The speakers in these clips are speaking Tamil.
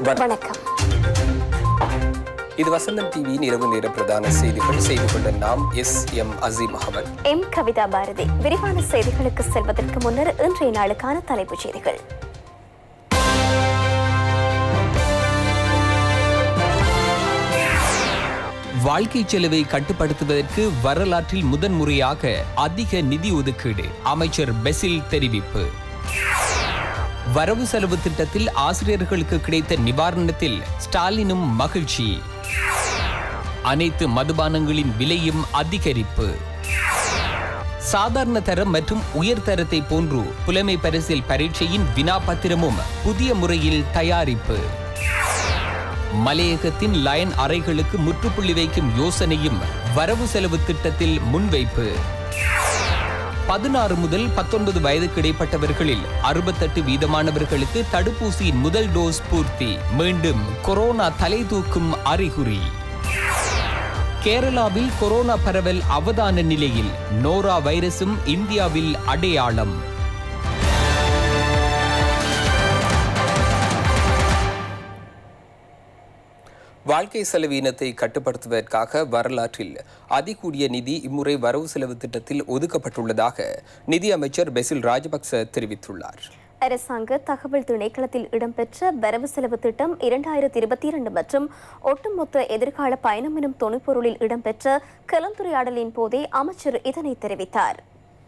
வணக்கம் இது வசந்தம் டிவியின் இரவு நேர பிரதான செய்திகள் செய்து கொண்ட நாம் S M Azeem Ahamed M Kavitha Bharathi விரிவான செய்திகளுக்கு செல்வதற்கு முன்னர் இன்றைய நாளுக்கான தலைப்புச் செய்திகள் வாழ்க்கை செலவை கட்டுப்படுத்துவதற்கு வரலாற்றில் முதன்முறையாக அதிக நிதி ஒதுக்கீடு அமைச்சர் பெசில் தெரிவிப்பு வரவு செலவு திட்டத்தில் ஆசிரியர்களுக்கு கிடைத்த நிவாரணத்தில் ஸ்டாலினும் மகிழ்ச்சி அனைத்து மதுபானங்களின் விலையும் அதிகரிப்பு சாதாரண தரம் மற்றும் உயர் தரத்தை போன்று புலமை பரிசில் பரீட்சையின் வினாபத்திரமும் புதிய முறையில் தயாரிப்பு மலையகத்தின் லயன் அறைகளுக்கு முற்றுப்புள்ளி வைக்கும் யோசனையும் வரவு செலவு திட்டத்தில் முன்வைப்பு பதினாறு முதல் பத்தொன்பது வயதுக்கு இடைப்பட்டவர்களில் அறுபத்தெட்டு வீதமானவர்களுக்கு தடுப்பூசியின் முதல் டோஸ் பூர்த்தி மீண்டும் கொரோனா தலை தூக்கும் அறிகுறி கேரளாவில் கொரோனா பரவல் அவதான நிலையில் நோரா வைரசும் இந்தியாவில் அடையாளம் வாழ்க்கை செலவீனத்தை கட்டுப்படுத்துவதற்காக வரலாற்றில் அதிகூடிய நிதி இம்முறை வரவு செலவு திட்டத்தில் ஒதுக்கப்பட்டுள்ளதாக நிதி அமைச்சர் பெசில் ராஜபக்ச தெரிவித்துள்ளார் அரசாங்க தகவல் திணைக்களத்தில் இடம்பெற்ற வரவு செலவு திட்டம் இரண்டாயிரத்தி இருபத்தி இரண்டு மற்றும் ஒட்டுமொத்த எதிர்கால பயணம் எனும் தொனிப்பொருளில் இடம்பெற்ற கலந்துரையாடலின் போதே அமைச்சர் இதனை தெரிவித்தார்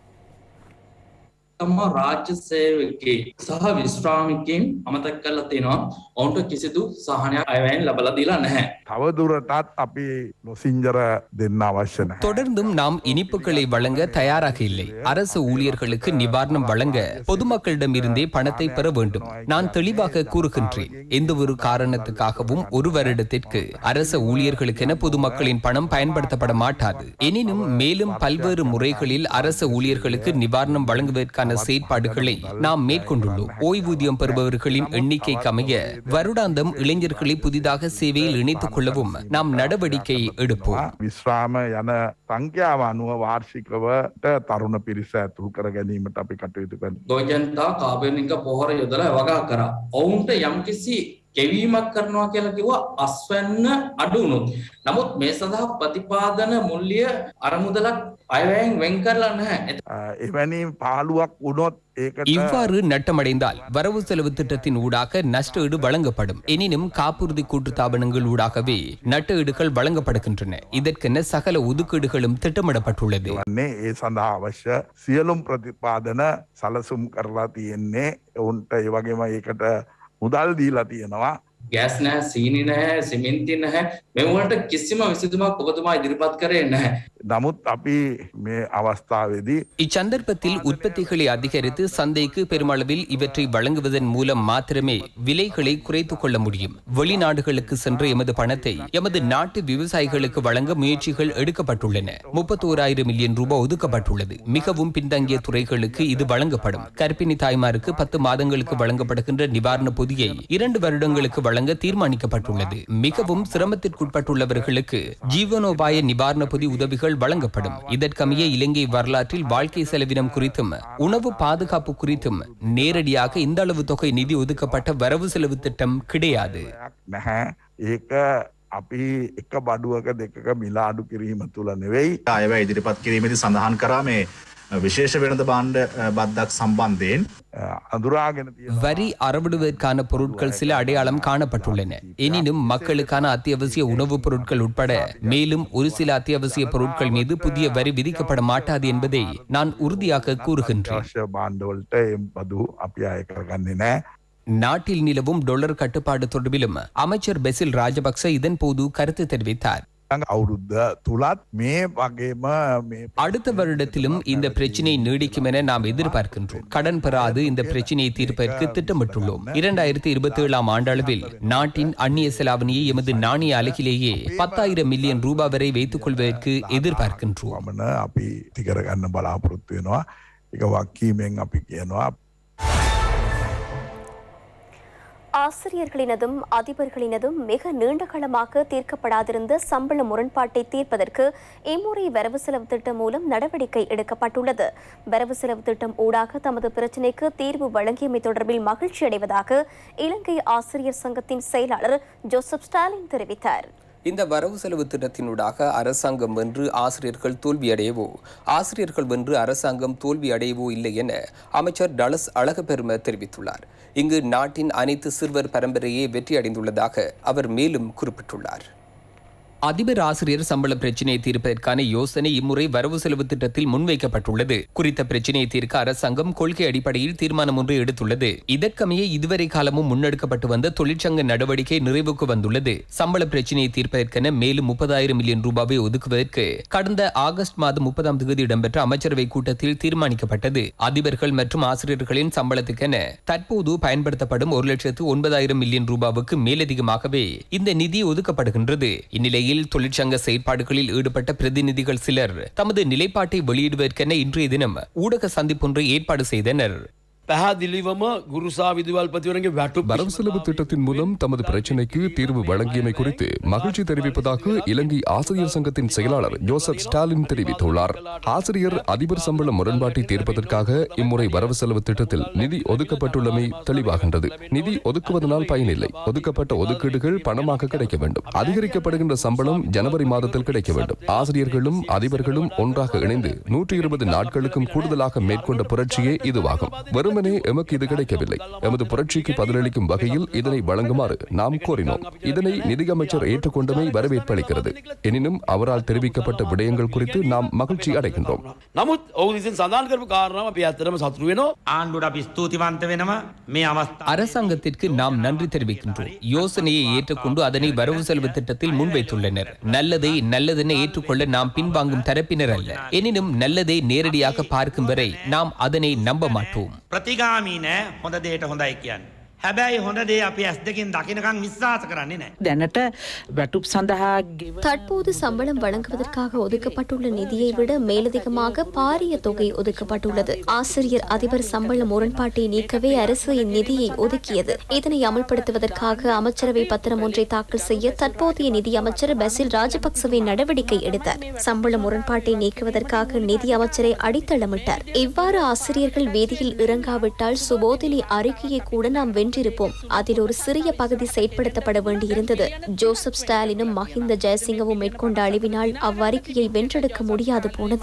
තම රාජ්‍ය සේවකේ සහ විශ්‍රාමිකයෙන් අමතක් කරලා තියෙනවා ඔවුන්ට කිසිදු සහනයක් අයවැයෙන් ලබලා දීලා නැහැ. තවදුරටත් අපි නොසිංජර දෙන්න අවශ්‍ය නැහැ. தொடர்ந்தும் நாம் இனிப்புகளை வழங்க தயாராக இல்லை அரசு ஊழியர்களுக்கு நிவாரணம் வழங்க பொதுமக்களிடம் இருந்தே பணத்தை பெற வேண்டும் நான் தெளிவாக கூறுகின்றேன் எந்த ஒரு காரணத்துக்காகவும் ஒரு வருடத்திற்கு அரச ஊழியர்களுக்கென பொதுமக்களின் பணம் பயன்படுத்தப்பட மாட்டாது எனினும் மேலும் பல்வேறு முறைகளில் அரச ஊழியர்களுக்கு நிவாரணம் வழங்குவதற்கான செயற்பாடுகளை நாம் மேற்கொண்டுள்ளோம் ஓய்வூதியம் பெறுபவர்களின் எண்ணிக்கைக்கு அமைய வருடாந்தம் இளைஞர்களை புதிதாக சேவையில் இணைத்துக் கொள்ளவும் நாம் நடவடிக்கை எடுப்போம் විශ්‍රාම යන සංඛ්‍යාව අනුව වාර්ෂිකවට තරුණ පිරිස ඇතුළු කර ගැනීමට අපි කටයුතු කරන. ගොජන්තා කාබනික පොහොර යොදලා වගා කරා. ඔවුන්ට යම්කිසි කෙවීමක් කරනවා කියලා කිව්වා අස්වැන්න අඩුුණුත්. නමුත් මේ සඳහා ප්‍රතිපාදන මුල්ලිය අරමුදලක් අයවැයෙන් වෙන් කරලා නැහැ. එවැනි පාලුවක් වුණොත් ඒකට இவ்வாறு நட்டமடைந்தால் வரவு செலவு திட்டத்தின் ஊடாக நஷ்ட ஈடு வழங்கப்படும் எனினும் காப்புறுதி கூட்டுத்தாபனங்கள் ஊடாகவே நட்ட ஈடுகள் வழங்கப்படுகின்றன இதற்கென சகல ஒதுக்கீடுகளும் திட்டமிடப்பட்டுள்ளது වන්නේ ඒ සඳහා අවශ්‍ය සියලුම් ප්‍රතිපාදන සලසුම් කරලා තියෙන්නේ ඔවුන්ට ඒ වගේම ඒකට මුදල් දීලා තියෙනවා ගෑස් නැහැ සීනි නැහැ සිමින්ති නැහැ මෙවුවට කිසිම විසිතුමක් ඔබතුමා ඉදිරිපත් කරේ නැහැ. නමුත් අපි මේ අවස්ථාවේදී இச்சந்தர்ப்பத்தில் உற்பத்திகளை அதிகரித்து சந்தைக்கு பெருமளவில் இவற்றை வழங்குவதன் மூலம் மாத்திரமே விலைகளை குறைத்துக் கொள்ள முடியும் வெளிநாடுகளுக்கு சென்ற எமது பணத்தை எமது நாட்டு விவசாயிகளுக்கு வழங்க முயற்சிகள் எடுக்கப்பட்டுள்ளன முப்பத்தோராயிரம் மில்லியன் ரூபாய் ஒதுக்கப்பட்டுள்ளது மிகவும் பின்தங்கிய துறைகளுக்கு இது வழங்கப்படும் கர்ப்பிணி தாய்மாருக்கு பத்து மாதங்களுக்கு வழங்கப்படுகின்ற நிவாரண பொதியை இரண்டு வருடங்களுக்கு வழங்க தீர்மானிக்கப்பட்டுள்ளது மிகவும் சிரமத்திற்குட்பட்டுள்ளவர்களுக்கு ஜீவனோபாய நிவாரண பொதி உதவிகள் வழங்கப்படும் இதற்கமைய இலங்கை வரலாற்றில் வாழ்க்கை செலவினம் குறித்தும் உணவு பாதுகாப்பு குறித்தும் நேரடியாக இந்த அளவு தொகை நிதி ஒதுக்கப்பட்ட வரவு செலவு திட்டம் கிடையாது නැහැ ඒක අපි එක බඩුවක දෙකක මිලා අඩු කිරීම තුළ නෙවෙයි අයව ඉදිරිපත් කිරීමේදී සඳහන් කරා මේ විශේෂ වෙනද බාණ්ඩ බද්දක් සම්බන්ධයෙන් අඳුරාගෙන තියෙන வரி அறவிடுவதற்கான பொருட்கள் சில அடையாளம் காணப்பட்டுள்ளன எனினும் மக்களுக்கான அத்தியாவசிய உணவுப் பொருட்கள் உட்பட மேலும் ஒரு சில அத்தியாவசிய பொருட்கள் மீது புதிய வரி விதிக்கப்பட மாட்டாது என்பதை நான் உறுதியாக கூறுகின்றேன் අවශ්‍ය බාණ්ඩවලට එම් බදු අපි අය කරගන්නේ නෑ நாட்டில் நிலவும் டொலர் கட்டுப்பாடு தொடர்பிலும் அமைச்சர் பெசில் ராஜபக்ச இதன் போது கருத்து தெரிவித்தார் ළඟ අවුරුද්ධ තුළත් මේ වගේම මේ அடுத்த வருடத்திலும் இந்த பிரச்சினை நீடிக்கும் என நாம் எதிர்பார்க்கின்றோம் கடன் பெறாது இந்த பிரச்சினையை தீர்ப்பதற்கு திட்டமிட்டுள்ளோம் இரண்டாயிரத்தி இருபத்தி ஏழாம் ஆண்டளவில் நாட்டின் அந்நிய செலாவணியை எமது நாணய அலகிலேயே பத்தாயிரம் மில்லியன் ரூபாய் வரை வைத்துக் கொள்வதற்கு எதிர்பார்க்கின்றோம் වමන අපි තිකරගන්න බලාපොරොත්තු වෙනවා එක වක්කීමෙන් අපි කියනවා ஆசிரியர்களினதும் அதிபர்களினதும் மிக நீண்ட காலமாக தீர்க்கப்படாதிருந்த சம்பள முரண்பாட்டை தீர்ப்பதற்கு இம்முறை வரவு செலவு திட்டம் மூலம் நடவடிக்கை எடுக்கப்பட்டுள்ளது வரவு செலவு திட்டம் ஊடாக தமது பிரச்சினைக்கு தீர்வு வழங்கியமை தொடர்பில் மகிழ்ச்சி அடைவதாக இலங்கை ஆசிரியர் சங்கத்தின் செயலாளர் ஜோசப் ஸ்டாலின் தெரிவித்தார் இந்த வரவு செலவு திட்டத்தினூடாக அரசாங்கம் வென்று ஆசிரியர்கள் தோல்வியடையவோ ஆசிரியர்கள் வென்று அரசாங்கம் தோல்வியடையவோ இல்லை என அமைச்சர் டலஸ் அழகப்பெரும தெரிவித்துள்ளார் இங்கு நாட்டின் அனைத்து சிறுவர் பரம்பரையே வெற்றியடைந்துள்ளதாக அவர் மேலும் குறிப்பிட்டுள்ளார் அதிபர் ஆசிரியர் சம்பள பிரச்சினையை தீர்ப்பதற்கான யோசனை இம்முறை வரவு செலவு திட்டத்தில் முன்வைக்கப்பட்டுள்ளது குறித்த பிரச்சினையை தீர்க்க அரசாங்கம் கொள்கை அடிப்படையில் தீர்மானம் ஒன்று எடுத்துள்ளது இதற்கமைய இதுவரை காலமும் முன்னெடுக்கப்பட்டு வந்த தொழிற்சங்க நடவடிக்கை நிறைவுக்கு வந்துள்ளது சம்பள பிரச்சினையை தீர்ப்பதற்கென மேலும் முப்பதாயிரம் மில்லியன் ரூபாவை ஒதுக்குவதற்கு கடந்த ஆகஸ்ட் மாதம் முப்பதாம் தேதி இடம்பெற்ற அமைச்சரவை கூட்டத்தில் தீர்மானிக்கப்பட்டது அதிபர்கள் மற்றும் ஆசிரியர்களின் சம்பளத்துக்கென தற்போது பயன்படுத்தப்படும் ஒரு லட்சத்து ஒன்பதாயிரம் மில்லியன் ரூபாவுக்கு மேலதிகமாகவே இந்த நிதி ஒதுக்கப்படுகின்றது இந்நிலையில் நிலையில் தொழிற்சங்க செயற்பாடுகளில் ஈடுபட்ட பிரதிநிதிகள் சிலர் தமது நிலைப்பாட்டை வெளியிடுவதற்கென இன்றைய தினம் ஊடக சந்திப்பொன்றை ஏற்பாடு செய்தனர் පැහැදිලිවම ගුරුසා විදුවල්පතිවරගේ වැටු வரவு செலவு திட்டத்தின் மூலம் தமது பிரச்சினைக்கு தீர்வு வழங்கியமை குறித்து மகிழ்ச்சி தெரிவிப்பதாக இலங்கை ஆசிரியர் சங்கத்தின் செயலாளர் ஜோசப் ஸ்டாலின் தெரிவித்துள்ளார் ஆசிரியர் அதிபர் சம்பள முரண்பாட்டை தீர்ப்பதற்காக இம்முறை வரவு செலவு திட்டத்தில் நிதி ஒதுக்கப்பட்டுள்ளமை தெளிவாகின்றது நிதி ஒதுக்குவதனால் பயனில்லை ஒதுக்கப்பட்ட ஒதுக்கீடுகள் பணமாக கிடைக்க வேண்டும் அதிகரிக்கப்படுகின்ற சம்பளம் ஜனவரி மாதத்தில் கிடைக்க வேண்டும் ஆசிரியர்களும் அதிபர்களும் ஒன்றாக இணைந்து நூற்றி இருபது நாட்களுக்கும் கூடுதலாக மேற்கொண்ட புரட்சியே இதுவாகும் வெறும் வெறுமனே எமக்கு இது கிடைக்கவில்லை எமது புரட்சிக்கு பதிலளிக்கும் வகையில் இதனை வழங்குமாறு நாம் கோரினோம் இதனை நிதியமைச்சர் ஏற்றுக்கொண்டமை வரவேற்பளிக்கிறது எனினும் அவரால் தெரிவிக்கப்பட்ட விடயங்கள் குறித்து நாம் மகிழ்ச்சி அடைகின்றோம் නමුත් ඔවු විසින් සඳහන් කරපු කාරණාව අපි ඇත්තරම සතුරු වෙනවා ආණ්ඩුවට අපි ස්තුතිවන්ත වෙනම මේ අවස්ථා அரசாங்கத்திற்கு நாம் நன்றி தெரிவிக்கின்றோம் யோசனையை ஏற்றுக்கொண்டு அதனை வரவு செலவு திட்டத்தில் முன்வைத்துள்ளனர் நல்லதை நல்லதென ஏற்றுக்கொள்ள நாம் பின்வாங்கும் தரப்பினர் அல்ல எனினும் நல்லதை நேரடியாக பார்க்கும் வரை நாம் அதனை நம்ப மாட்டோம் ප්‍රතිගාමී නෑ හොඳ දේට හොඳයි කියන්න. හැබැයි හොඳ දේ අපි ඇස් දෙකින් දකිනකං විශ්වාස කරන්නේ නෑ. දැනට වැටුප් සඳහා ගෙව தற்போது சம்பளம் வழங்குவதற்காக ஒதுக்கப்பட்டுள்ள நிதியை விட மேலதிகமாக பாரிய தொகை ஒதுக்கப்பட்டுள்ளது ஆசிரியர் அதிபர் சம்பள முரண்பாட்டை நீக்கவே அரசு இந்நிதியை ஒதுக்கியது இதனை அமல்படுத்துவதற்காக அமைச்சரவை பத்திரம் ஒன்றை தாக்கல் செய்ய தற்போதைய நிதி அமைச்சர் பசில் ராஜபக்சவே நடவடிக்கை எடுத்தார் சம்பள முரண்பாட்டை நீக்குவதற்காக நிதி அமைச்சரை அடித்தளமிட்டார் இவ்வாறு ஆசிரியர்கள் வேதியில் இறங்காவிட்டால் சுபோதினி அறிக்கையை கூட நாம் வென்றிருப்போம் அதில் ஒரு சிறிய பகுதி செயற்படுத்தப்பட வேண்டியிருந்தது ஜோசப் ஸ்டாலினும் மஹிந்த ஜெயசிங்கவும் மேற்கொண்ட அழிவினால் அவ்வறிக்கையை வென்றெடுக்க முடியாது போனது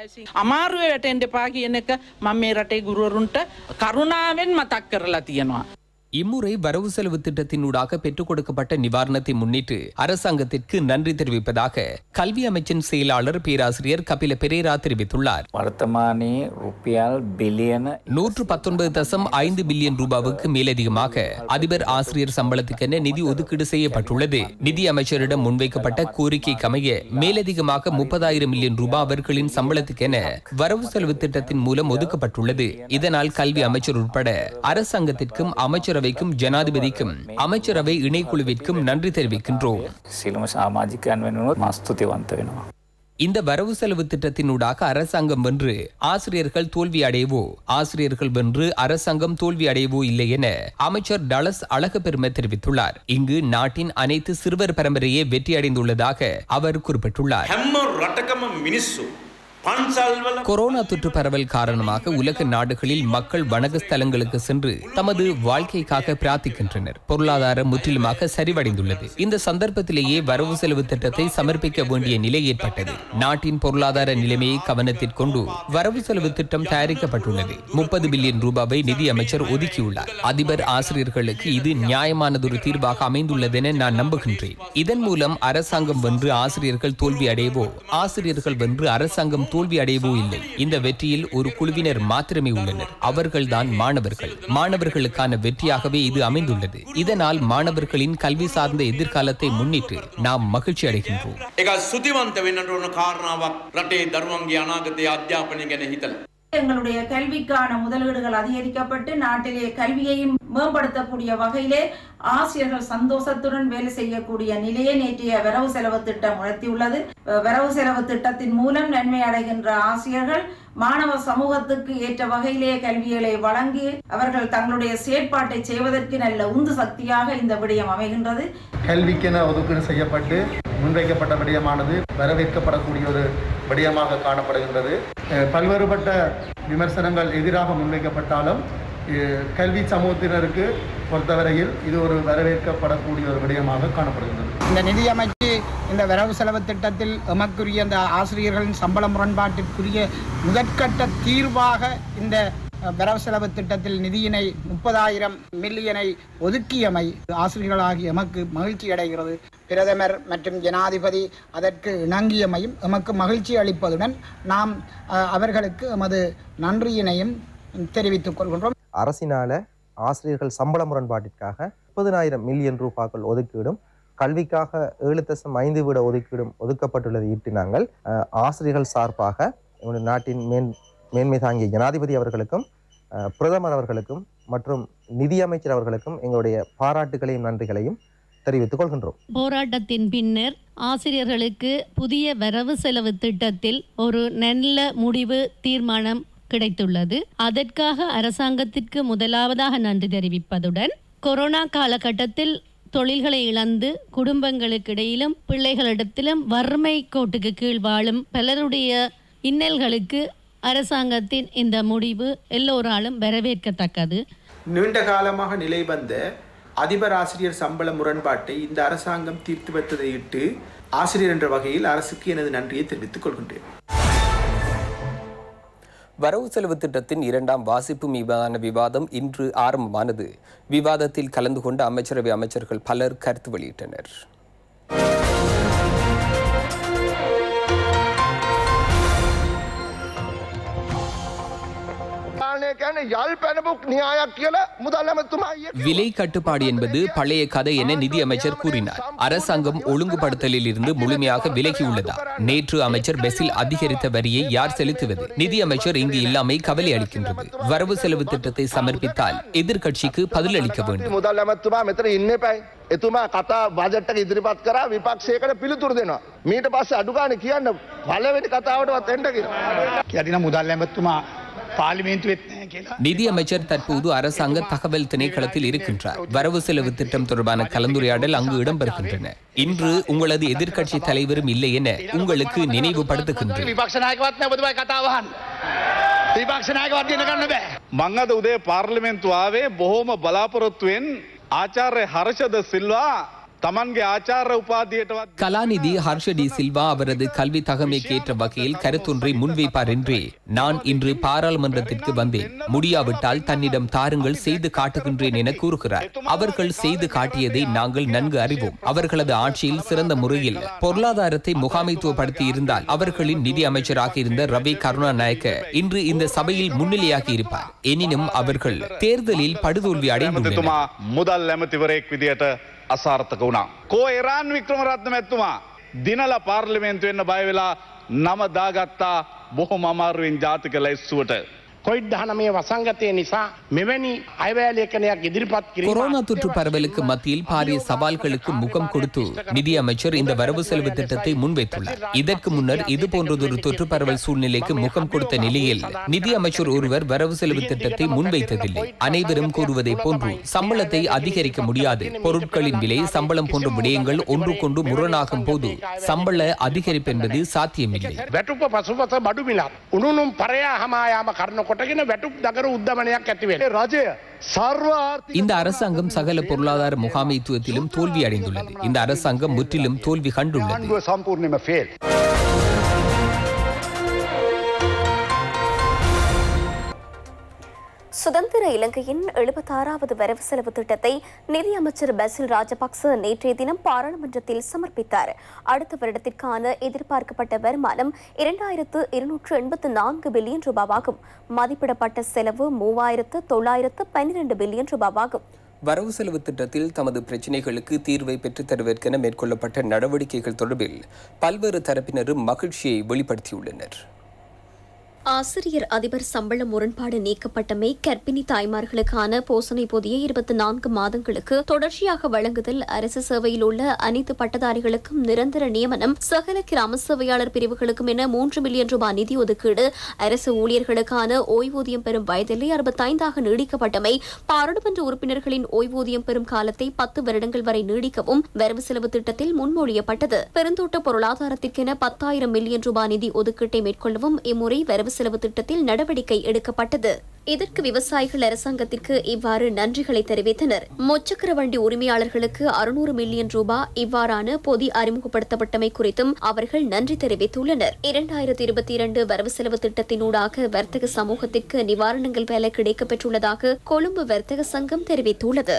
අමාරුව වැටෙන්ට එපා කියන එක මම මේ රටේ ගුරුවරුන්ට කරුණාවෙන් මතක් කරලා තියෙනවා. இம்முறை வரவு செலவு திட்டத்தினூடாக பெற்றுக் கொடுக்கப்பட்ட நிவாரணத்தை முன்னிட்டு அரசாங்கத்திற்கு நன்றி தெரிவிப்பதாக கல்வி அமைச்சின் செயலாளர் பேராசிரியர் கபில பெரேரா தெரிவித்துள்ளார் වර්තමානයේ රුපියල් බිලියන நூற்று பத்தொன்பது தசம் ஐந்து பில்லியன் ரூபாவுக்கு மேலதிகமாக அதிபர் ஆசிரியர் சம்பளத்துக்கென நிதி ஒதுக்கீடு செய்யப்பட்டுள்ளது நிதி அமைச்சரிடம் முன்வைக்கப்பட்ட கோரிக்கைக்கு அமைய மேலதிகமாக முப்பதாயிரம் மில்லியன் ரூபாய் அவர்களின் சம்பளத்துக்கென வரவு செலவு திட்டத்தின் மூலம் ஒதுக்கப்பட்டுள்ளது இதனால் கல்வி அமைச்சர் உட்பட அரசாங்கத்திற்கும் அமைச்சரவைக்கும் ஜனாதிபதிக்கும் அமைச்சரவை இணைக்குழுவிற்கும் நன்றி தெரிவிக்கின்றோம் සිලම සාමාජිකයන් වෙනුවත් මස්තුතිවන්ත වෙනවා. இந்த வரவு செலவு திட்டத்தினூடாக அரசாங்கம் வென்று ஆசிரியர்கள் தோல்வி அடையவோ ஆசிரியர்கள் வென்று அரசாங்கம் தோல்வி அடையவோ இல்லை என அமைச்சர் டலஸ் அழகப்பெருமை தெரிவித்துள்ளார் இங்கு நாட்டின் அனைத்து சிறுவர் பரம்பரையே வெற்றியடைந்துள்ளதாக அவர் குறிப்பிட்டுள்ளார் හැම්ම රටකම මිනිස්සු. පන්සල්වල கொரோனா தொற்று பரவல் காரணமாக உலக நாடுகளில் மக்கள் வணக்க ஸ்தலங்களுக்கு சென்று தமது வாழ்க்கைக்காக பிரார்த்திக்கின்றனர் பொருளாதாரம் முற்றிலுமாக சரிவடைந்துள்ளது இந்த சந்தர்ப்பத்திலேயே வரவு செலவு திட்டத்தை சமர்ப்பிக்க வேண்டிய நிலை ஏற்பட்டது நாட்டின் பொருளாதார நிலைமையை கவனத்தில் கொண்டு வரவு செலவு திட்டம் தயாரிக்கப்பட்டுள்ளது முப்பது பில்லியன் ரூபாவை நிதி அமைச்சர் ஒதுக்கியுள்ளார் அதிபர் ஆசிரியர்களுக்கு இது நியாயமானதொரு தீர்வாக அமைந்துள்ளதென நான் நம்புகின்றேன் இதன் மூலம் அரசாங்கம் வென்று ஆசிரியர்கள் தோல்வி அடையவோ ஆசிரியர்கள் வென்று அரசாங்கம் தோல்வி அடையவோ இல்லை இந்த வெற்றியில் ஒரு குழுவினர் மாத்திரமே உள்ளனர் அவர்கள்தான் மாணவர்கள் மாணவர்களுக்கான வெற்றியாகவே இது அமைந்துள்ளது இதனால் மாணவர்களின் கல்வி சார்ந்த எதிர்காலத்தை முன்னிட்டு நாம் மகிழ்ச்சி அடைகின்றோம் එක සුතිවන්ත වෙන්නට ඕන කාරණාවක් රටේ දරුවන්ගේ අනාගතය අධ්‍යාපනය ගැන හිතල. எங்களுடைய கல்விக்கான முதலீடுகள் அதிகரிக்கப்பட்டு நாட்டிலே கல்வியையும் மேம்படுத்தக்கூடிய வகையிலே ஆசிரியர்கள் சந்தோஷத்துடன் வேலை செய்யக்கூடிய நிலையை நேற்றைய வரவு செலவு திட்டம் உணர்த்தியுள்ளது அஹ் வரவு செலவு திட்டத்தின் மூலம் நன்மை அடைகின்ற ஆசிரியர்கள் மாணவ சமூகத்துக்கு ஏற்ற வகையிலே கல்விகளை வழங்கி அவர்கள் தங்களுடைய செயற்பாட்டை செய்வதற்கு நல்ல உந்து சக்தியாக இந்த விடயம் அமைகின்றது கல்விக்கென ஒதுக்கீடு செய்யப்பட்டு முன்வைக்கப்பட்ட விடயமானது வரவேற்கப்படக்கூடிய ஒரு விடயமாக காணப்படுகின்றது அஹ் பல்வேறுபட்ட விமர்சனங்கள் எதிராக முன்வைக்கப்பட்டாலும் அஹ் கல்வி சமூகத்தினருக்கு பொறுத்தவரையில் இது ஒரு வரவேற்கப்படக்கூடிய ஒரு விடயமாக காணப்படுகின்றது இந்த நிதியமைச்சு இந்த வரவு செலவு திட்டத்தில் எமக்குரிய இந்த ஆசிரியர்களின் சம்பள முரண்பாட்டிற்குரிய முதற்கட்ட தீர்வாக இந்த அஹ், வரவு செலவு திட்டத்தில் நிதியினை முப்பதாயிரம் மில்லியனை ஒதுக்கியமை ஆசிரியர்களாகிய எமக்கு மகிழ்ச்சி அடைகிறது பிரதமர் மற்றும் ஜனாதிபதி அதற்கு இணங்கியமையும் எமக்கு மகிழ்ச்சி அளிப்பதுடன் நாம் அஹ், அவர்களுக்கு எமது நன்றியினையும் தெரிவித்துக் கொள்கின்றோம் அரசினால ஆசிரியர்கள் சம்பள முரண்பாட்டிற்காக முப்பதினாயிரம் மில்லியன் ரூபாய்கள் ஒதுக்கீடும் கல்விக்காக ஏழு தசம் ஐந்து வீத ஒதுக்கீடும் ஒதுக்கப்பட்டுள்ளதை ஈட்டு நாங்கள் அஹ், ஆசிரியர்கள் சார்பாக எங்களுடைய நாட்டின் மேன் மேன்மை தாங்கிய ஜனாதிபதி அவர்களுக்கும் அஹ், பிரதமர் அவர்களுக்கும் மற்றும் நிதியமைச்சர் அவர்களுக்கும் எங்களுடைய பாராட்டுகளையும் நன்றிகளையும் தெரிவித்துக் கொள்கின்றோம் போராட்டத்தின் பின்னர் ஆசிரியர்களுக்கு புதிய வரவு செலவு திட்டத்தில் ஒரு நல்ல முடிவு தீர்மானம் கிடைத்துள்ளது அதற்காக அரசாங்கத்திற்கு முதலாவதாக நன்றி தெரிவிப்பதுடன் கொரோனா காலகட்டத்தில் தொழில்களை இழந்து குடும்பங்களுக்கு இடையிலும் பிள்ளைகளிடத்திலும் வறுமை கோட்டுக்கு கீழ் வாழும் பலருடைய இன்னல்களுக்கு அரசாங்கத்தின் இந்த முடிவு எல்லோராலும் வரவேற்கத்தக்கது நீண்ட காலமாக நிலை வந்த அதிபர் ஆசிரியர் சம்பள முரண்பாட்டை இந்த அரசாங்கம் தீர்த்து வைத்ததை இட்டு ஆசிரியர் என்ற வகையில் அரசுக்கு எனது நன்றியை தெரிவித்துக் கொள்கின்றேன் வரவு செலவு திட்டத்தின் இரண்டாம் வாசிப்பு மீதான விவாதம் இன்று ஆரம்பமானது விவாதத்தில் கலந்து கொண்ட அமைச்சரவை அமைச்சர்கள் பலர் கருத்து வெளியிட்டனர் விலை கட்டுப்பாடு என்பது பழைய கதை என நிதியமைச்சர் கூறினார் அரசாங்கம் ஒழுங்குபடுத்தலில் இருந்து முழுமையாக விலகியுள்ளதா நேற்று அமைச்சர் பெஸில் அதிகரித்த வரியை யார் செலுத்துவது நிதியமைச்சர் இங்கு இல்லாமை கவலை அளிக்கின்றது வரவு செலவு திட்டத்தை சமர்ப்பித்தால் எதிர்க்கட்சிக்கு பதிலளிக்க வேண்டும் මුදල් ඇමත්තුමා මෙතන ඉන්න එපයි. එතුමා කතා බජට්ටක ඉදිරිපත් කරා විපක්ෂයකට පිළිතුරු දෙනවා. මීට පස්සේ අඩුගාන කියන්න පළවෙනි කතාවටවත් එන්න කියලා. කියතින මුදල් ඇමත්තුමා පාලිමේන්තුවෙත් නැහැ කියලා நிதியமைச்சர் தற்போது அரசாங்க தகவல் திணைக்களத்தில் இருக்கின்றார் வரவு செலவு திட்டம் தொடர்பான கலந்துரையாடல் அங்கு இடம்பெறுகின்றன இன்று உங்களது எதிர்க்கட்சி தலைவரும் இல்லை என உங்களுக்கு நினைவுபடுத்துகின்றேன் විපක්ෂ නායකවත් නෑ ඔබතුමායි කතාව අහන්න. විපක්ෂ නායකවත් ගෙන ගන්න බෑ. මං අද උදේ පාර්ලිමෙන්තු ආවේ බොහෝම බලාපොරොත්තුවෙන් ආචාර්ය හර්ෂද සිල්වා තමන්ගේ ආචාර්ය උපාධියටවත් கலாநிதி ஹர்ஷ டி சில்வா அவரது கல்வி தகமைக்கேற்ற வகையில் கருத்தொன்றை முன்வைப்பார் என்றே நான் இன்று பாராளுமன்றத்திற்கு வந்தேன் முடியாவிட்டால் தன்னிடம் தாருங்கள் செய்து காட்டுகின்றேன் என கூறுகிறார் அவர்கள் செய்து காட்டியதை நாங்கள் நன்கு அறிவோம் அவர்களது ஆட்சியில் சிறந்த முறையில் பொருளாதாரத்தை முகாமைத்துவப்படுத்தி இருந்தால் அவர்களின் நிதி அமைச்சராக இருந்த ரவி கருணாநாயக்க இன்று இந்த சபையில் முன்னிலையாகி இருப்பார் எனினும் அவர்கள் தேர்தலில் படுதோல்வி அடைந்துள்ளனர் ඇමතිතුමා මුදල් ඇමතිවරයෙක් විදියට අසාර්ථක වුණා. කෝ එරාන් වික්‍රමරත්න මැත්තුමා දිනල පාර්ලිමේන්තු වෙන්න බයවෙලා නම දාගත්තා බොහොම අමාරුවෙන් ජාතික ලැස්සුවට. කොයිඩ් දහනමේ වසංගතය නිසා මෙවැනි අයවැෑලේඛනයක් ඉදිරිපත් කිරීම கொரோனா தொற்று பரவலுக்கு மத்தியில் பாரிய சவால்களுக்கு முகம் கொடுத்து நிதியமைச்சர் இந்த வரவு செலவு திட்டத்தை முன்வைத்துள்ளார் இதற்கு முன்னர் இது போன்றதொரு தொற்று பரவல் சூழ்நிலைக்கு முகம் கொடுத்த நிலையில் நிதியமைச்சர் ஒருவர் வரவு செலவு திட்டத்தை முன்வைத்ததில்லை அனைவரும் கூறுவதை போன்று சம்பளத்தை அதிகரிக்க முடியாது பொருட்களின் விலை சம்பளம் போன்ற விடயங்கள் ஒன்றுக்கொன்று முரணாகும் போது சம்பள அதிகரிப்பு என்பது சாத்தியமில்லை වැටුප පසුපස බඩු මිලත් උනුනුම් පරයා හමායාම කරන කොටගෙන වැටුප් දකර උද්දමනයක් ඇතිවේ රජය இந்த அரசாங்கம் சகல பொருளாதார முகாமைத்துவத்திலும் தோல்வி அடைந்துள்ளது இந்த அரசாங்கம் முற்றிலும் தோல்வி கண்டுள்ளது සම්පූර්ණයම ෆෙල්. சுதந்திர இலங்கையின் எழுபத்தாறாவது வரவு செலவு திட்டத்தை நிதியமைச்சர் பசில் ராஜபக்ச நேற்றைய தினம் பாராளுமன்றத்தில் சமர்ப்பித்தார் அடுத்த வருடத்திற்கான எதிர்பார்க்கப்பட்ட வருமானம் இரண்டாயிரத்து இருநூற்று எண்பத்து நான்கு பில்லியன் ரூபாவாகும் மதிப்பிடப்பட்ட செலவு மூவாயிரத்து தொள்ளாயிரத்து பன்னிரண்டு பில்லியன் ரூபாவாகும் வரவு செலவு திட்டத்தில் தமது பிரச்சினைகளுக்கு தீர்வை பெற்றுத் தருவதற்கென மேற்கொள்ளப்பட்ட நடவடிக்கைகள் தொடர்பில் பல்வேறு தரப்பினரும் மகிழ்ச்சியை வெளிப்படுத்தியுள்ளனர் ஆசிரியர் அதிபர் சம்பள முரண்பாடு நீக்கப்பட்டமை கர்ப்பிணி தாய்மார்களுக்கான போசனை பொதியை இருபத்தி நான்கு மாதங்களுக்கு தொடர்ச்சியாக வழங்குதல் அரசு சேவையில் உள்ள அனைத்து பட்டதாரிகளுக்கும் நிரந்தர நியமனம் சகல கிராம சேவையாளர் பிரிவுகளுக்கும் என மூன்று மில்லியன் ரூபாய் நிதி ஒதுக்கீடு அரசு ஊழியர்களுக்கான ஓய்வூதியம் பெறும் வயதில்லை அறுபத்தைந்தாக நீடிக்கப்பட்டமை பாராளுமன்ற உறுப்பினர்களின் ஓய்வூதியம் பெறும் காலத்தை பத்து வருடங்கள் வரை நீடிக்கவும் வரவு செலவு திட்டத்தில் முன்மொழியப்பட்டது பெருந்தோட்ட பொருளாதாரத்திற்கென பத்தாயிரம் மில்லியன் ரூபாய் நிதி ஒதுக்கீட்டை மேற்கொள்ளவும் இம்முறை வரவு செலவு திட்டத்தில் நடவடிக்கை எடுக்கப்பட்டது இதற்கு விவசாயிகள் அரசாங்கத்திற்கு இவ்வாறு நன்றிகளை தெரிவித்தனர் முச்சக்கர வண்டி உரிமையாளர்களுக்கு அறுநூறு மில்லியன் ரூபாய் இவ்வாறான பொதி அறிமுகப்படுத்தப்பட்டமை குறித்தும் அவர்கள் நன்றி தெரிவித்துள்ளனர் இரண்டாயிரத்தி இருபத்தி இரண்டு வரவு செலவு திட்டத்தினூடாக வர்த்தக சமூகத்திற்கு நிவாரணங்கள் வேலை கிடைக்கப்பெற்றுள்ளதாக கொழும்பு வர்த்தக சங்கம் தெரிவித்துள்ளது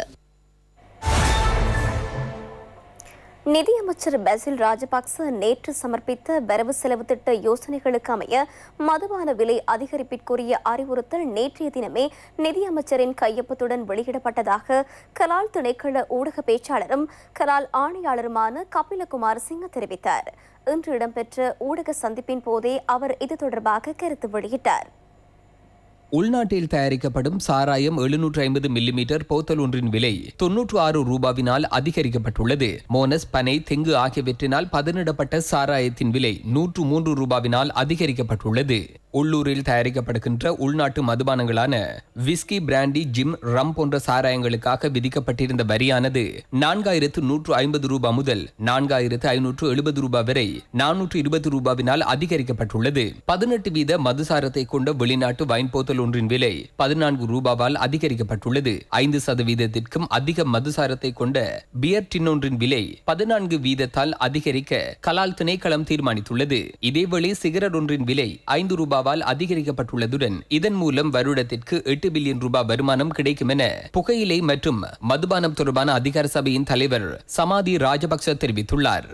நிதியமைச்சர் பசில் ராஜபக்ச நேற்று சமர்ப்பித்த வரவு செலவு திட்ட யோசனைகளுக்கு அமைய மதுபான விலை அதிகரிப்பிற்குரிய அறிவுறுத்தல் நேற்றைய தினமே நிதியமைச்சரின் கையொப்பத்துடன் வெளியிடப்பட்டதாக கலால் திணைக்கள ஊடக பேச்சாளரும் கலால் ஆணையாளருமான கபிலகுமார் சிங்க தெரிவித்தார் இன்று இடம்பெற்ற ஊடக சந்திப்பின் போதே அவர் இது தொடர்பாக கருத்து வெளியிட்டார் உள்நாட்டில் தயாரிக்கப்படும் சாராயம் எழுநூற்று ஐம்பது மில்லிமீட்டர் போத்தல் ஒன்றின் விலை தொன்னூற்று ஆறு ரூபாவினால் அதிகரிக்கப்பட்டுள்ளது மோனஸ் பனை தெங்கு ஆகியவற்றினால் பதனிடப்பட்ட சாராயத்தின் விலை நூற்று மூன்று ரூபாவினால் அதிகரிக்கப்பட்டுள்ளது உள்ளூரில் தயாரிக்கப்படுகின்ற உள்நாட்டு மதுபானங்களான விஸ்கி பிராண்டி ஜிம் ரம் போன்ற சாராயங்களுக்காக விதிக்கப்பட்டிருந்த வரியானது நான்காயிரத்து நூற்று ஐம்பது ரூபாய் முதல் நான்காயிரத்து ஐநூற்று எழுபது ரூபாய் வரை நானூற்று இருபது ரூபாவினால் அதிகரிக்கப்பட்டுள்ளது பதினெட்டு வீத மதுசாரத்தை கொண்ட வெளிநாட்டு வைன் போத்தல் ஒன்றின் விலை பதினான்கு ரூபாவால் அதிகரிக்கப்பட்டுள்ளது ஐந்து சதவீதத்திற்கும் அதிக மதுசாரத்தை கொண்ட பியர் டின் ஒன்றின் விலை பதினான்கு வீதத்தால் அதிகரிக்க கலால் திணைக்களம் தீர்மானித்துள்ளது இதேவேளை சிகரெட் ஒன்றின் விலை ஐந்து ரூபாவால் அதிகரிக்கப்பட்டுள்ளதுடன் இதன் மூலம் வருடத்திற்கு எட்டு பில்லியன் ரூபாய் வருமானம் கிடைக்கும் என புகையிலை மற்றும் மதுபானம் தொடர்பான அதிகார சபையின் தலைவர் சமாதி ராஜபக்ச தெரிவித்துள்ளார்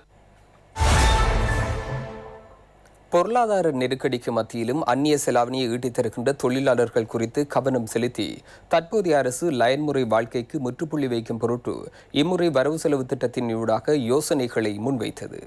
பொருளாதார நெருக்கடிக்கு மத்தியிலும் அந்நிய செலாவணியை ஈட்டித் தருகின்ற தொழிலாளர்கள் குறித்து கவனம் செலுத்தி தற்போதைய அரசு லயன்முறை வாழ்க்கைக்கு முற்றுப்புள்ளி வைக்கும் பொருட்டு இம்முறை வரவு செலவு திட்டத்தின் ஊடாக யோசனைகளை முன்வைத்தது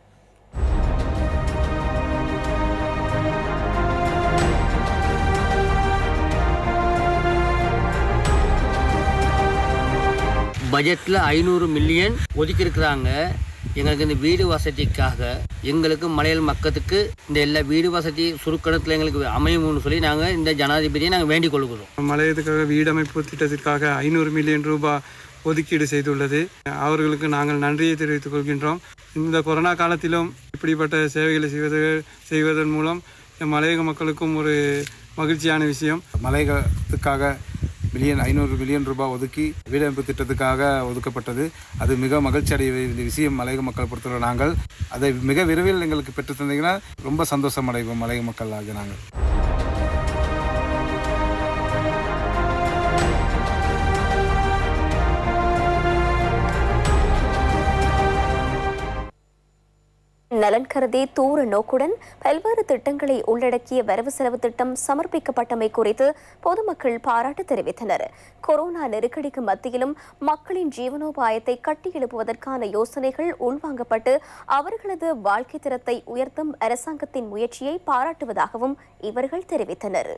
பட்ஜெட்டில் ஐநூறு மில்லியன் ஒதுக்கியிருக்கிறாங்க எங்களுக்கு இந்த வீடு வசதிக்காக எங்களுக்கு மலையாள மக்களுக்கு இந்த எல்லா வீடு வசதி சுருக்கணத்தில் எங்களுக்கு அமையும்னு சொல்லி நாங்கள் இந்த ஜனாதிபதியை நாங்கள் வேண்டிக் கொள்கிறோம் மலையத்துக்காக வீடமைப்பு திட்டத்திற்காக ஐநூறு மில்லியன் ரூபாய் ஒதுக்கீடு செய்துள்ளது அவர்களுக்கு நாங்கள் நன்றியை தெரிவித்துக் கொள்கின்றோம் இந்த கொரோனா காலத்திலும் இப்படிப்பட்ட சேவைகளை செய்வது செய்வதன் மூலம் மலையக மக்களுக்கும் ஒரு மகிழ்ச்சியான விஷயம் மலையகத்துக்காக மில்லியன் ஐநூறு மில்லியன் ரூபாய் ஒதுக்கி வீடமைப்பு திட்டத்துக்காக ஒதுக்கப்பட்டது அது மிக மகிழ்ச்சி அடைய வேண்டிய விஷயம் மலையக மக்களை பொறுத்தவரை நாங்கள் அதை மிக விரைவில் எங்களுக்கு பெற்று தந்தீங்கன்னா ரொம்ப சந்தோஷம் அடைவோம் மலையக மக்கள் ஆகிய நாங்கள் நலன் கருதி தூர நோக்குடன் பல்வேறு திட்டங்களை உள்ளடக்கிய வரவு செலவு திட்டம் சமர்ப்பிக்கப்பட்டமை குறித்து பொதுமக்கள் பாராட்டு தெரிவித்தனர் கொரோனா நெருக்கடிக்கு மத்தியிலும் மக்களின் ஜீவனோபாயத்தை கட்டியெழுப்புவதற்கான யோசனைகள் உள்வாங்கப்பட்டு அவர்களது வாழ்க்கை தரத்தை உயர்த்தும் அரசாங்கத்தின் முயற்சியை பாராட்டுவதாகவும் இவர்கள் தெரிவித்தனர்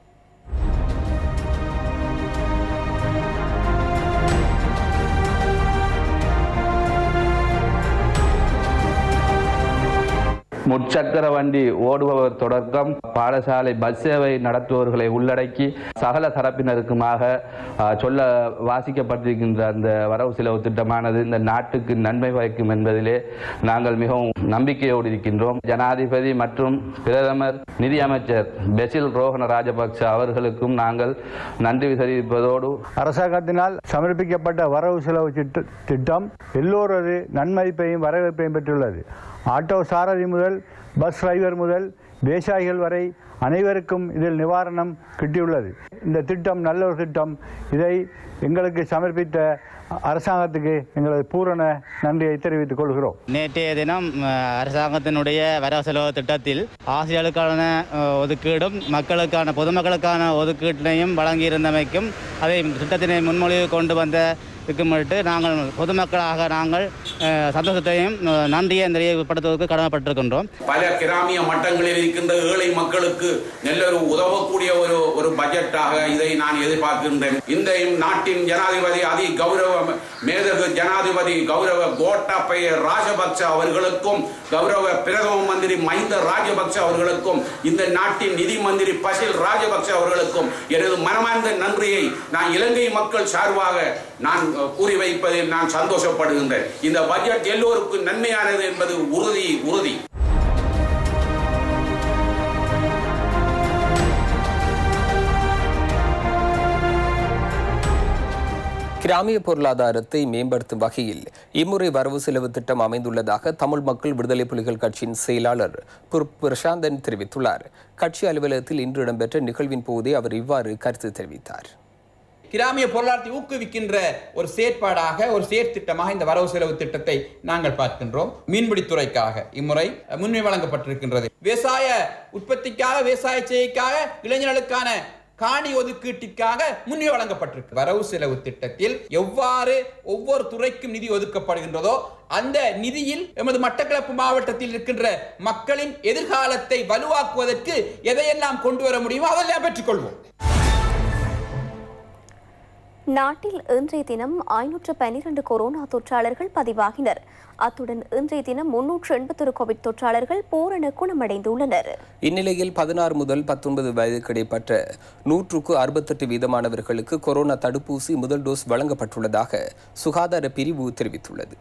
முச்சக்கர வண்டி ஓடுபவர் தொடக்கம் பாடசாலை பஸ் சேவை நடத்துபவர்களை உள்ளடக்கி சகல தரப்பினருக்குமாக அஹ், சொல்ல வாசிக்கப்பட்டிருக்கின்ற அந்த வரவு செலவு திட்டமானது இந்த நாட்டுக்கு நன்மை பயக்கும் என்பதிலே நாங்கள் மிகவும் நம்பிக்கையோடு இருக்கின்றோம் ஜனாதிபதி மற்றும் பிரதமர் நிதியமைச்சர் பெசில் ரோஹன ராஜபக்ச அவர்களுக்கும் நாங்கள் நன்றி தெரிவிப்பதோடு அரசாங்கத்தினால் சமர்ப்பிக்கப்பட்ட வரவு செலவு திட்ட- திட்டம் எல்லோரது நன்மதிப்பையும் வரவேற்பையும் பெற்றுள்ளது ஆட்டோ சாரதி முதல் பஸ் டிரைவர் முதல் விவசாயிகள் வரை அனைவருக்கும் இதில் நிவாரணம் கிட்டியுள்ளது இந்த திட்டம் நல்ல ஒரு திட்டம் இதை எங்களுக்கு சமர்ப்பித்த அரசாங்கத்துக்கு எங்களது பூரண நன்றியை தெரிவித்துக் கொள்கிறோம் நேற்றைய தினம் அஹ், அரசாங்கத்தினுடைய வரவு செலவு திட்டத்தில் ஆசிரியர்களுக்கான அஹ், ஒதுக்கீடும் மக்களுக்கான பொதுமக்களுக்கான ஒதுக்கீட்டினையும் வழங்கியிருந்தமைக்கும் அதை திட்டத்தினை முன்மொழிவு கொண்டு வந்த இருக்குமிட்டு நாங்கள் பொதுமக்களாக நாங்கள் அஹ், சந்தோஷத்தையும் அஹ், நன்றியை தெரியப்படுத்துவதற்கு கடமைப்பட்டிருக்கின்றோம் பல கிராமிய மட்டங்களில் இருக்கின்ற ஏழை மக்களுக்கு நல்ல ஒரு உதவக்கூடிய ஒரு ஒரு பட்ஜெட்டாக இதை நான் எதிர்பார்க்கின்றேன் இந்த நாட்டின் ஜனாதிபதி அதி கௌரவ மேதகு ஜனாதிபதி கௌரவ கோட்டாபய ராஜபக்ச அவர்களுக்கும் கௌரவ பிரதம மந்திரி மஹிந்த ராஜபக்ச அவர்களுக்கும் இந்த நாட்டின் நிதி மந்திரி பசில் ராஜபக்ச அவர்களுக்கும் எனது மனமார்ந்த நன்றியை நான் இலங்கை மக்கள் சார்பாக நான் அஹ், கூறி வைப்பதில் நான் சந்தோஷப்படுகின்றேன் இந்த பட்ஜெட் எல்லோருக்கும் நன்மையானது என்பது உறுதி உறுதி கிராமிய பொருளாதாரத்தை மேம்படுத்தும் வகையில் இம்முறை வரவு செலவு திட்டம் அமைந்துள்ளதாக தமிழ் மக்கள் விடுதலை புலிகள் கட்சியின் செயலாளர் புர் பிரசாந்தன் தெரிவித்துள்ளார் கட்சி அலுவலகத்தில் இன்று இடம்பெற்ற நிகழ்வின் போதே அவர் இவ்வாறு கருத்து தெரிவித்தார் கிராமிய பொருளாதாரத்தை ஊக்குவிக்கின்ற ஒரு செயற்பாடாக ஒரு செயற்திட்டமாக இந்த வரவு செலவு திட்டத்தை நாங்கள் பார்க்கின்றோம் மீன்பிடித்துறைக்காக இம்முறை முன்னுரிமை வழங்கப்பட்டிருக்கின்றது விவசாய உற்பத்திக்காக விவசாய செய்கைக்காக இளைஞர்களுக்கான காணி ஒதுக்கீட்டிற்காக முன்னுரிமை வழங்கப்பட்டிருக்கு வரவு செலவு திட்டத்தில் எவ்வாறு ஒவ்வொரு துறைக்கும் நிதி ஒதுக்கப்படுகின்றதோ அந்த நிதியில் எமது மட்டக்களப்பு மாவட்டத்தில் இருக்கின்ற மக்களின் எதிர்காலத்தை வலுவாக்குவதற்கு எதையெல்லாம் கொண்டு வர முடியுமோ அதெல்லாம் பெற்றுக்கொள்வோம் நாட்டில் இன்றைய தினம் ஐநூற்று பன்னிரண்டு கொரோனா தொற்றாளர்கள் பதிவாகினர் அத்துடன் இன்றைய தினம் முன்னூற்று எண்பத்தொரு கோவிட் தொற்றாளர்கள் பூரண குணமடைந்துள்ளனர் இந்நிலையில் பதினாறு முதல் பத்தொன்பது வயதுக்கு இடைப்பட்ட நூற்றுக்கு அறுபத்தெட்டு வீதமானவர்களுக்கு கொரோனா தடுப்பூசி முதல் டோஸ் வழங்கப்பட்டுள்ளதாக சுகாதார பிரிவு தெரிவித்துள்ளது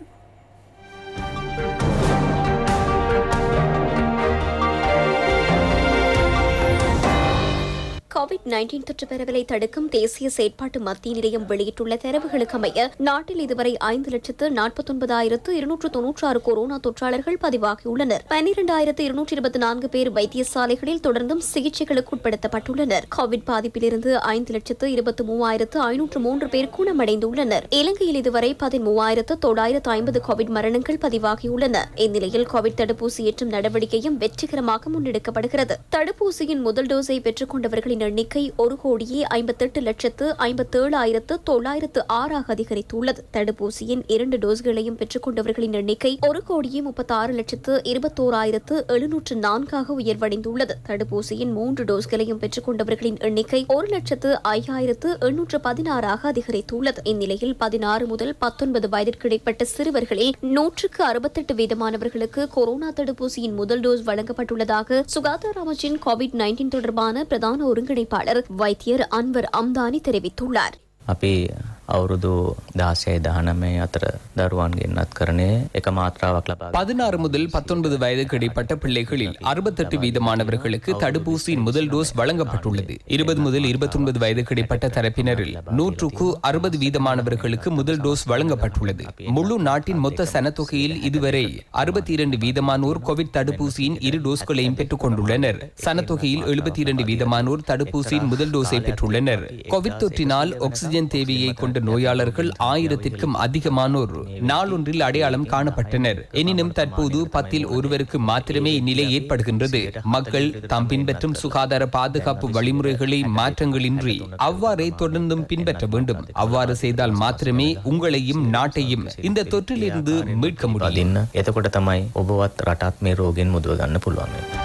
கோவிட் நைன்டீன் தொற்று பரவலை தடுக்கும் தேசிய செயற்பாட்டு மத்திய நிலையம் வெளியிட்டுள்ள தரவுகளுக்கு அமைய நாட்டில் இதுவரை ஐந்து லட்சத்து நாற்பத்தொன்பதாயிரத்து இருநூற்று தொன்னூற்றி ஆறு கொரோனா தொற்றாளர்கள் பதிவாகியுள்ளனர் பன்னிரண்டாயிரத்து இருநூற்றி இருபத்தி நான்கு பேர் வைத்தியசாலைகளில் தொடர்ந்தும் சிகிச்சைகளுக்கு உட்படுத்தப்பட்டுள்ளனர் கோவிட் பாதிப்பிலிருந்து ஐந்து லட்சத்து இருபத்தி மூவாயிரத்து ஐநூற்று மூன்று பேர் குணமடைந்துள்ளனர் இலங்கையில் இதுவரை பதிமூவாயிரத்து தொள்ளாயிரத்து ஐம்பது கோவிட் மரணங்கள் பதிவாகியுள்ளன இந்நிலையில் கோவிட் தடுப்பூசி ஏற்றும் நடவடிக்கையும் வெற்றிகரமாக முன்னெடுக்கப்படுகிறது தடுப்பூசியின் முதல் டோஸை பெற்றுக் கொண்டவர்களின் எண்ணிக்கை ஒரு கோடியே ஐம்பத்தெட்டு லட்சத்து ஐம்பத்தேழு ஆயிரத்து தொள்ளாயிரத்து ஆறாக அதிகரித்துள்ளது தடுப்பூசியின் இரண்டு டோஸ்களையும் பெற்றுக் கொண்டவர்களின் எண்ணிக்கை ஒரு கோடியே முப்பத்தாறு லட்சத்து இருபத்தோராயிரத்து எழுநூற்று நான்காக உயர்வடைந்துள்ளது தடுப்பூசியின் மூன்று டோஸ்களையும் பெற்றுக் கொண்டவர்களின் எண்ணிக்கை ஒரு லட்சத்து ஐயாயிரத்து எண்ணூற்று பதினாறாக அதிகரித்துள்ளது இந்நிலையில் பதினாறு முதல் பத்தொன்பது வயதிற்கு இடைப்பட்ட சிறுவர்களில் நூற்றுக்கு அறுபத்தெட்டு வீதமானவர்களுக்கு கொரோனா தடுப்பூசியின் முதல் டோஸ் வழங்கப்பட்டுள்ளதாக சுகாதார அமைச்சின் கோவிட் நைன்டீன் தொடர்பான பிரதான ஒருங்கிணைப்பாளர் வைத்தியர் அன்வர் அம்தானி தெரிவித்துள்ளார் අපි අවුරුදු දාසය දහනමේ අතර දරුවන් ගෙන්න්නත් කරණය එක මාත්‍රාවක් ලබා பதினாறு முதல் பத்தொன்பது வயதுக்கு இடைப்பட்ட பிள்ளைகளில் அறுபத்தெட்டு வீதமானவர்களுக்கு தடுப்பூசியின் முதல் டோஸ் வழங்கப்பட்டுள்ளது இருபது முதல் இருபத்தொன்பது வயதுக்கு இடைப்பட்ட தரப்பினரில் நூற்றுக்கு அறுபது வீதமானவர்களுக்கு முதல் டோஸ் வழங்கப்பட்டுள்ளது முழு நாட்டின் மொத்த சனத்தொகையில் இதுவரை அறுபத்தி இரண்டு வீதமானோர் கோவிட் தடுப்பூசியின் இரு டோஸ்களையும் பெற்றுக் கொண்டுள்ளனர் சனத்தொகையில் எழுபத்தி இரண்டு வீதமானோர் தடுப்பூசியின் முதல் டோஸை பெற்றுள்ளனர் கோவிட் தொற்றினால் ஆக்சிஜன் தேவையை கொண்ட நோயாளர்கள் ஆயிரத்திற்கும் அதிகமானோர் நாளொன்றில் அடையாளம் காணப்பட்டனர் எனினும் தற்போது பத்தில் ஒருவருக்கு மாத்திரமே இந்நிலை ஏற்படுகின்றது மக்கள் தாம் பின்பற்றும் சுகாதார பாதுகாப்பு வழிமுறைகளை மாற்றங்களின்றி அவ்வாறே தொடர்ந்தும் பின்பற்ற வேண்டும் அவ்வாறு செய்தால் மாத்திரமே உங்களையும் நாட்டையும் இந்த தொற்றிலிருந்து மீட்க முடியும் දින්න එතකොට තමයි ඔබවත් රටත් මේ රෝගෙන් මුදුව ගන්න පුළුවන් වෙන්නේ.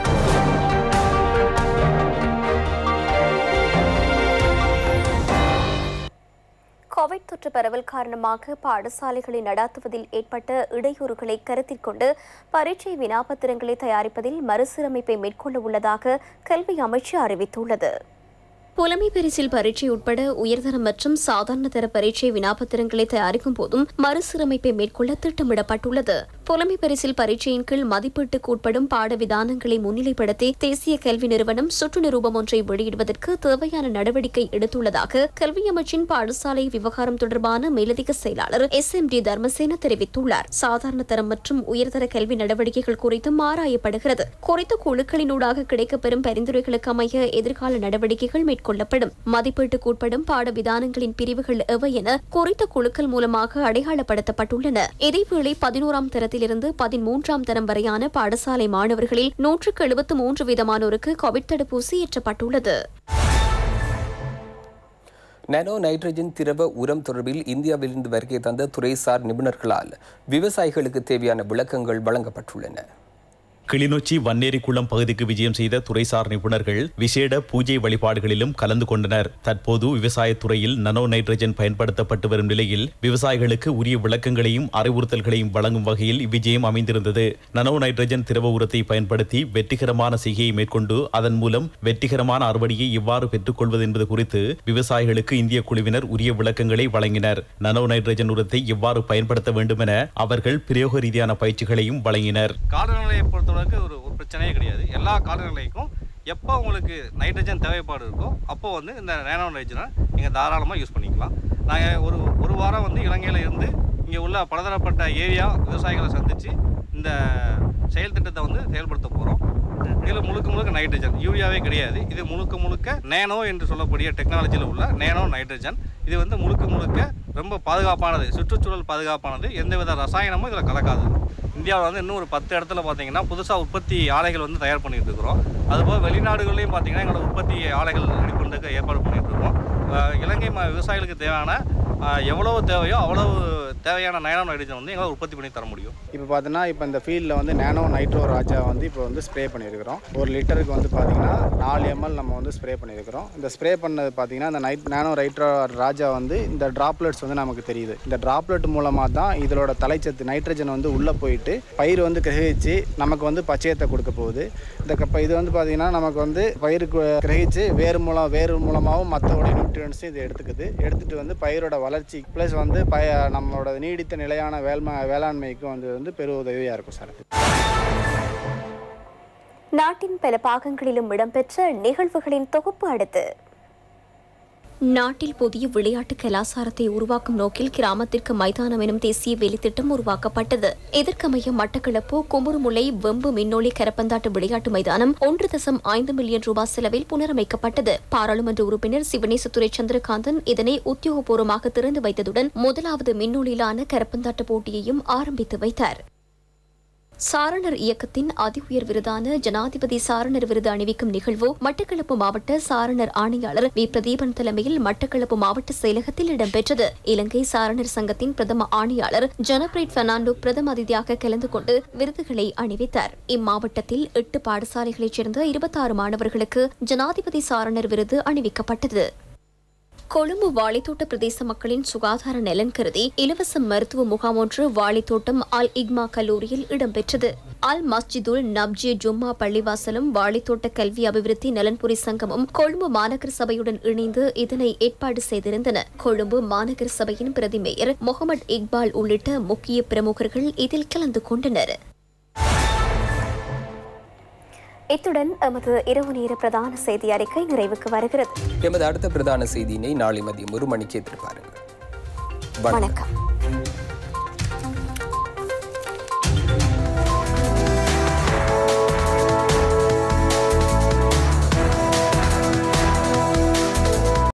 கோவிட் தொற்று பரவல் காரணமாக பாடசாலைகளை நடாத்துவதில் ஏற்பட்ட இடையூறுகளை கருத்தில் கொண்டு பரீட்சை வினாபத்திரங்களை தயாரிப்பதில் மறுசீரமைப்பை மேற்கொள்ள உள்ளதாக கல்வி அமைச்சு அறிவித்துள்ளது புலமை பரிசில் பரீட்சை உட்பட உயர்தர மற்றும் சாதாரண தர பரீட்சை வினாபத்திரங்களை தயாரிக்கும் போதும் மறுசீரமைப்பை மேற்கொள்ள திட்டமிடப்பட்டுள்ளது புலமை பரிசில் பரீட்சையின் கீழ் மதிப்பீட்டுக்கு உட்படும் பாட விதானங்களை முன்னிலைப்படுத்தி தேசிய கல்வி நிறுவனம் சுற்று நிரூபம் ஒன்றை வெளியிடுவதற்கு தேவையான நடவடிக்கை எடுத்துள்ளதாக கல்வி அமைச்சின் பாடசாலை விவகாரம் தொடர்பான மேலதிக செயலாளர் எஸ் எம் டி தர்மசேன தெரிவித்துள்ளார் சாதாரண தரம் மற்றும் உயர்தர கல்வி நடவடிக்கைகள் குறித்தும் ஆராயப்படுகிறது குறித்த குழுக்களினூடாக கிடைக்கப்பெறும் பரிந்துரைகளுக்கு அமைய எதிர்கால நடவடிக்கைகள் மேற்கொள்ளப்படும் மதிப்பீட்டுக்கு உட்படும் பாட விதானங்களின் பிரிவுகள் எவை என குறித்த குழுக்கள் மூலமாக அடையாளப்படுத்தப்பட்டுள்ளன இதேவேளை பதினோராம் தரத்திலிருந்து பதிமூன்றாம் தரம் வரையான பாடசாலை மாணவர்களில் நூற்றுக்கு எழுபத்து மூன்று வீதமானோருக்கு கோவிட் தடுப்பூசி ஏற்றப்பட்டுள்ளது நானோ நைட்ரஜன் திரவ உரம் தொடர்பில் இந்தியாவிலிருந்து வருகை தந்த துறைசார் நிபுணர்களால் விவசாயிகளுக்கு தேவையான விளக்கங்கள் வழங்கப்பட்டுள்ளன கிளிநொச்சி வன்னேரிக்குளம் பகுதிக்கு விஜயம் செய்த துறைசார் நிபுணர்கள் விசேட பூஜை வழிபாடுகளிலும் கலந்து கொண்டனர் தற்போது விவசாயத்துறையில் நனோ நைட்ரஜன் பயன்படுத்தப்பட்டு வரும் நிலையில் விவசாயிகளுக்கு உரிய விளக்கங்களையும் அறிவுறுத்தல்களையும் வழங்கும் வகையில் இவ்விஜயம் அமைந்திருந்தது நனோ நைட்ரஜன் திரவ உரத்தை பயன்படுத்தி வெற்றிகரமான செய்கையை மேற்கொண்டு அதன் மூலம் வெற்றிகரமான அறுவடையை எவ்வாறு பெற்றுக்கொள்வது என்பது குறித்து விவசாயிகளுக்கு இந்திய குழுவினர் உரிய விளக்கங்களை வழங்கினர் நனோ நைட்ரஜன் உரத்தை எவ்வாறு பயன்படுத்த வேண்டும் என அவர்கள் பிரயோக ரீதியான பயிற்சிகளையும் வழங்கினர் காலநிலையை பொறுத்தளவுக்கு ஒரு ஒரு பிரச்சனையே கிடையாது எல்லா காலநிலைக்கும் எப்போ உங்களுக்கு நைட்ரஜன் தேவைப்பாடு இருக்கோ அப்போ வந்து இந்த நேனோ நைட்ரஜனை நீங்கள் தாராளமாக யூஸ் பண்ணிக்கலாம் நாங்கள் ஒரு ஒரு வாரம் வந்து இலங்கையில் இருந்து இங்கே உள்ள பலதரப்பட்ட ஏரியா விவசாயிகளை சந்தித்து இந்த செயல் திட்டத்தை வந்து செயல்படுத்த போகிறோம் இதில் முழுக்க முழுக்க நைட்ரஜன் யூரியாவே கிடையாது இது முழுக்க முழுக்க நேனோ என்று சொல்லக்கூடிய டெக்னாலஜியில் உள்ள நேனோ நைட்ரஜன் இது வந்து முழுக்க முழுக்க ரொம்ப பாதுகாப்பானது சுற்றுச்சூழல் பாதுகாப்பானது எந்தவித ரசாயனமும் இதில் கலக்காது இந்தியாவில் வந்து இன்னும் ஒரு பத்து இடத்துல பார்த்தீங்கன்னா புதுசாக உற்பத்தி ஆலைகள் வந்து தயார் பண்ணிட்டு இருக்கிறோம் அதுபோல் வெளிநாடுகள்லையும் பார்த்தீங்கன்னா எங்களோட உற்பத்தி ஆலைகள் ரெடி பண்ணுறதுக்கு ஏற்பாடு பண்ணிட்டு இருக்கோம் அஹ் இலங்கை ம- விவசாயிகளுக்கு தேவையான அஹ் எவ்வளவு தேவையோ அவ்வளவு தேவையான நயனோ நைட்ரஜன் வந்து எங்களால் உற்பத்தி பண்ணி தர முடியும் இப்போ பார்த்தீங்கன்னா இப்போ இந்த ஃபீல்டில் வந்து நேனோ நைட்ரோ ராஜா வந்து இப்போ வந்து ஸ்ப்ரே பண்ணியிருக்கிறோம் ஒரு லிட்டருக்கு வந்து பார்த்தீங்கன்னா நாலு எம்எல் நம்ம வந்து ஸ்ப்ரே பண்ணியிருக்கிறோம் இந்த ஸ்ப்ரே பண்ணது பார்த்தீங்கன்னா இந்த நைட் நேனோ ரைட்ரோ ராஜா வந்து இந்த ட்ராப்லெட்ஸ் வந்து நமக்கு தெரியுது இந்த ட்ராப்லெட் மூலமாக தான் இதோட தலைச்சத்து நைட்ரஜன் வந்து உள்ளே போயிட்டு பயிர் வந்து கிரகிச்சு நமக்கு வந்து பச்சையத்தை கொடுக்க போகுது இந்த கப்ப இது வந்து பார்த்தீங்கன்னா நமக்கு வந்து பயிருக்கு கிரகிச்சு வேறு மூலம் வேறு மூலமாகவும் மற்றோட நியூட்ரியன்ஸும் இது எடுத்துக்குது எடுத்துகிட்டு வந்து பயிரோட வளர்ச்சி ப்ளஸ் வந்து பய நம்மளோட நீடித்த நிலையான வேள்ம வேளாண்மைக்கும் வந்து வந்து பெரு உதவியாக இருக்கும் சார் நாட்டின் பல பாகங்களிலும் இடம்பெற்ற நிகழ்வுகளின் தொகுப்பு அடுத்து நாட்டில் புதிய விளையாட்டு கலாசாரத்தை உருவாக்கும் நோக்கில் கிராமத்திற்கு மைதானம் எனும் தேசிய வேலைத்திட்டம் உருவாக்கப்பட்டது இதற்கமைய மட்டக்களப்பு குமுறுமுலை வெம்பு மின்னொளி கரப்பந்தாட்டு விளையாட்டு மைதானம் ஒன்று தசம் ஐந்து மில்லியன் ரூபாய் செலவில் புனரமைக்கப்பட்டது பாராளுமன்ற உறுப்பினர் சிவனேசத்துறை சந்திரகாந்தன் இதனை உத்தியோகபூர்வமாக திறந்து வைத்ததுடன் முதலாவது மின்னொளியிலான கரப்பந்தாட்ட போட்டியையும் ஆரம்பித்து வைத்தார் சாரணர் இயக்கத்தின் அதி உயர் விருதான ஜனாதிபதி சாரணர் விருது அணிவிக்கும் நிகழ்வு மட்டக்களப்பு மாவட்ட சாரணர் ஆணையாளர் வி பிரதீபன் தலைமையில் மட்டக்களப்பு மாவட்ட செயலகத்தில் இடம்பெற்றது இலங்கை சாரணர் சங்கத்தின் பிரதம ஆணையாளர் ஜனபிரீட் பெர்னாண்டோ பிரதம அதிதியாக கலந்து கொண்டு விருதுகளை அணிவித்தார் இம்மாவட்டத்தில் எட்டு பாடசாலைகளைச் சேர்ந்த இருபத்தாறு மாணவர்களுக்கு ஜனாதிபதி சாரணர் விருது அணிவிக்கப்பட்டது கொழும்பு வாழைத்தோட்ட பிரதேச மக்களின் சுகாதார நலன் கருதி இலவச மருத்துவ முகாம் ஒன்று வாழைத்தோட்டம் அல் இக்மா கல்லூரியில் இடம்பெற்றது அல் மஸ்ஜிதுல் நப்ஜே ஜும்மா பள்ளிவாசலும் வாழைத்தோட்ட கல்வி அபிவிருத்தி நலன்புரி சங்கமும் கொழும்பு மாநகர சபையுடன் இணைந்து இதனை ஏற்பாடு செய்திருந்தன கொழும்பு மாநகர சபையின் பிரதி மேயர் முகமது இக்பால் உள்ளிட்ட முக்கிய பிரமுகர்கள் இதில் கலந்து கொண்டனர் இத்துடன் எமது இரவு நேர பிரதான செய்தி அறிக்கை நிறைவுக்கு வருகிறது எமது அடுத்த பிரதான செய்தியினை நாளை மதியம் ஒரு மணிக்கு எதிர்பாருங்கள் வணக்கம்